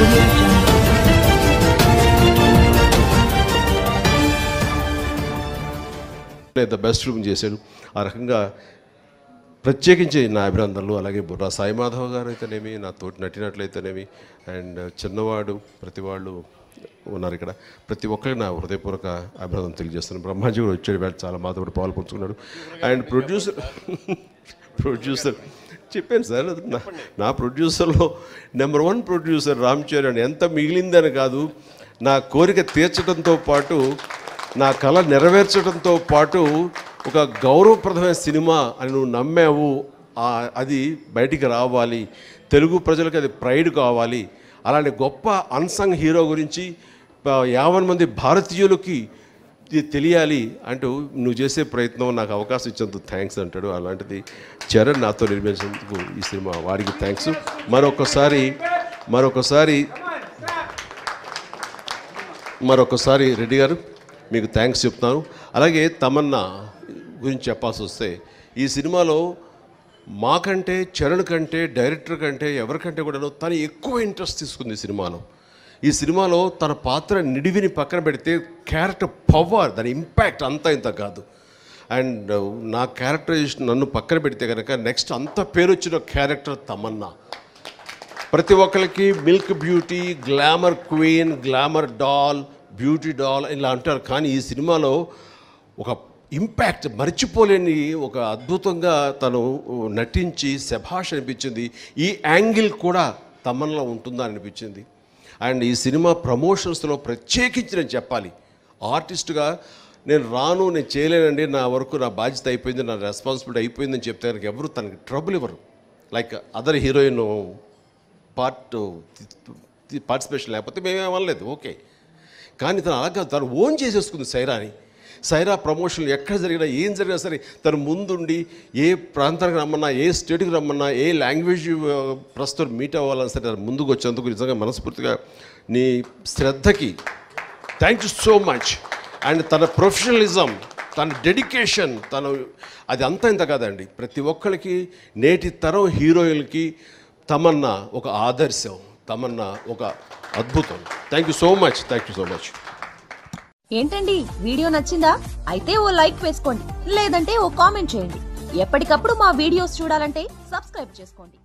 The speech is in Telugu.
audio jungle. The best room చేశాడు ఆ రకంగా ప్రత్యేకించి నా అభినందనలు అలాగే బుర్రా సాయి మాధవ్ గారు అయితేనేమి నా తోటి నటినట్లయితేనేమి అండ్ చిన్నవాడు ప్రతి వాళ్ళు ఉన్నారు ఇక్కడ ప్రతి ఒక్కరికి నా హృదయపూర్వక అభినందన తెలియజేస్తున్నాను బ్రహ్మాజీ కూడా వచ్చాడు వేళ చాలా మాతో కూడా పాలు పంచుకున్నాడు అండ్ ప్రొడ్యూసర్ ప్రొడ్యూసర్ చెప్పాను సార్ అది నా నా ప్రొడ్యూసర్లో number one producer Ram Charan ఎంత మిగిలిందని కాదు నా కోరిక తీర్చడంతో పాటు నా కళ నెరవేర్చడంతో పాటు ఒక గౌరవప్రదమైన సినిమా అని నువ్వు నమ్మావు ఆ- అది బయటికి రావాలి తెలుగు ప్రజలకు అది ప్రైడ్ కావాలి అలాంటి గొప్ప అన్సంగ్ హీరో గురించి ఆ, యావన్ మంది భారతీయులకి ఇది తెలియాలి అంటూ నువ్వు చేసే ప్రయత్నం నాకు అవకాశం ఇచ్చేందుకు థ్యాంక్స్ అంటాడు అలాంటిది చరణ్ నాతో నిర్మించేందుకు ఈ సినిమా వారికి థ్యాంక్స్ మరొకసారి మరొకసారి మరొకసారి రెడ్డి గారు మీకు థ్యాంక్స్ చెప్తాను అలాగే తమన్నా గురించి చెప్పాల్సి వస్తే ఈ సినిమాలో మాకంటే చరణ్ కంటే డైరెక్టర్ కంటే ఎవరికంటే కూడా తను ఎక్కువ ఇంట్రెస్ట్ తీసుకుంది ఈ సినిమాలో ఈ సినిమాలో తన పాత్ర నిడివిని పక్కన పెడితే క్యారెక్టర్ పవర్ దాని ఇంపాక్ట్ అంతా ఇంత కాదు అండ్ నా క్యారెక్టరైజేషన్ నన్ను పక్కన పెడితే కనుక నెక్స్ట్ అంత పేరు వచ్చిన క్యారెక్టర్ తమన్నా ప్రతి ఒక్కరికి milk beauty glamour queen glamour doll beauty doll ఇలా అంటారు కానీ ఈ సినిమాలో ఒక ఇంపాక్ట్ మర్చిపోలేని ఒక అద్భుతంగా తను నటించి శభాష్ అనిపించింది ఈ యాంగిల్ కూడా తమన్లో ఉంటుందా అనిపించింది అండ్ ఈ సినిమా ప్రమోషన్స్లో ప్రత్యేకించి నేను చెప్పాలి ఆర్టిస్ట్గా నేను రాను నేను చేయలేనండి నా వరకు నా బాధ్యత అయిపోయింది నా రెస్పాన్సిబిలిటీ అయిపోయిందని చెప్తే కనుక ఎవరు తనకి ట్రబుల్ ఇవ్వరు like other heroine part participation లేకపోతే మేమేమనలేదు ఓకే కానీ తను అలాగా తను ఓన్ చేసేసుకుంది సైరాని సైరా ప్రమోషన్లు ఎక్కడ జరిగినా ఏం జరిగినా సరే తను ముందుండి ఏ ప్రాంతానికి రమ్మన్నా ఏ స్టేట్కి రమ్మన్నా ఏ లాంగ్వేజ్ ఆ, ప్రస్తుతం మీట్ అవ్వాలన్నా సరే తను ముందుకు వచ్చేందుకు నిజంగా మనస్ఫూర్తిగా నీ శ్రద్ధకి thank you so much and తన ప్రొఫెషనలిజం తన డెడికేషన్ తను అది అంతా ఇంత కాదండి ప్రతి ఒక్కరికి నేటి తరం హీరోయిన్కి తమన్నా ఒక ఆదర్శం తమన్నా ఒక అద్భుతం thank you so much thank you so much ఏంటండి వీడియో నచ్చిందా అయితే ఓ లైక్ వేసుకోండి లేదంటే ఓ కామెంట్ చేయండి ఎప్పటికప్పుడు మా వీడియోస్ చూడాలంటే సబ్స్క్రైబ్ చేసుకోండి